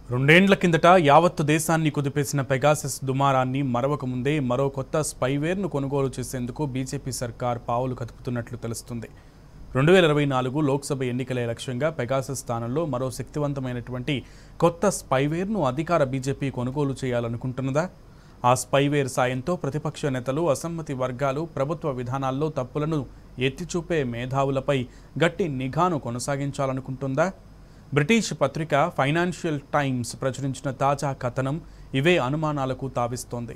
రెండేండ్ల కిందట యావత్తు దేశాన్ని కుదిపేసిన పెగాసస్ దుమారాన్ని మరవక ముందే మరో కొత్త స్పైవేర్ను కొనుగోలు చేసేందుకు బీజేపీ సర్కార్ పావులు కదుపుతున్నట్లు తెలుస్తుంది రెండు వేల ఇరవై నాలుగు లోక్సభ ఎన్నికల లక్ష్యంగా పెగాసస్ స్థానంలో మరో శక్తివంతమైనటువంటి కొత్త స్పైవేర్ను అధికార బీజేపీ కొనుగోలు చేయాలనుకుంటున్నదా ఆ స్పైవేర్ సాయంతో ప్రతిపక్ష నేతలు అసమ్మతి వర్గాలు ప్రభుత్వ విధానాల్లో తప్పులను ఎత్తిచూపే మేధావులపై గట్టి నిఘాను కొనసాగించాలనుకుంటుందా బ్రిటిష్ పత్రిక ఫైనాన్షియల్ టైమ్స్ ప్రచురించిన తాజా కథనం ఇవే అనుమానాలకు తావిస్తోంది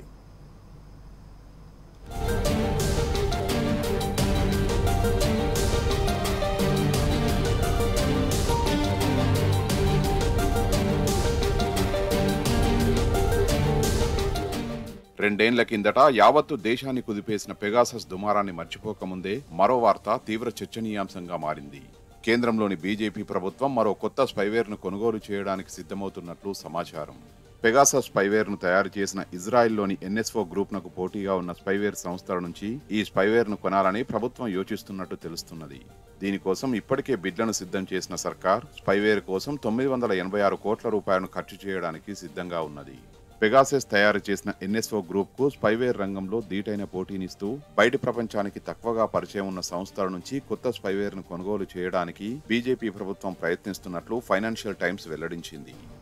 రెండేండ్ల కిందట యావత్తు దేశాన్ని కుదిపేసిన పెగాసస్ దుమారాన్ని మర్చిపోకముందే మరో వార్త తీవ్ర చర్చనీయాంశంగా మారింది కేంద్రంలోని బీజేపీ ప్రభుత్వం మరో కొత్త స్పైవేర్ను కొనుగోలు చేయడానికి సిద్ధమవుతున్నట్లు సమాచారం పెగాసస్ స్పైవేర్ను తయారు చేసిన ఇజ్రాయెల్లోని ఎన్ఎస్ఓ గ్రూప్నకు పోటీగా ఉన్న స్పైవేర్ సంస్థల నుంచి ఈ స్పైవేర్ను కొనాలని ప్రభుత్వం యోచిస్తున్నట్టు తెలుస్తున్నది దీనికోసం ఇప్పటికే బిడ్లను సిద్ధం చేసిన సర్కార్ స్పైవేర్ కోసం తొమ్మిది వందల ఎనభై ఆరు కోట్ల రూపాయలను ఖర్చు చేయడానికి సిద్ధంగా ఉన్నది పెగాసెస్ తయారు చేసిన ఎన్ఎస్ఓ గ్రూప్ కు స్పైవేర్ రంగంలో దీటైన పోటీనిస్తూ బయటి ప్రపంచానికి తక్కువగా పరిచయం ఉన్న సంస్థల నుంచి కొత్త స్పైవేర్ ను కొనుగోలు చేయడానికి బీజేపీ ప్రభుత్వం ప్రయత్నిస్తున్నట్లు ఫైనాన్షియల్ టైమ్స్ వెల్లడించింది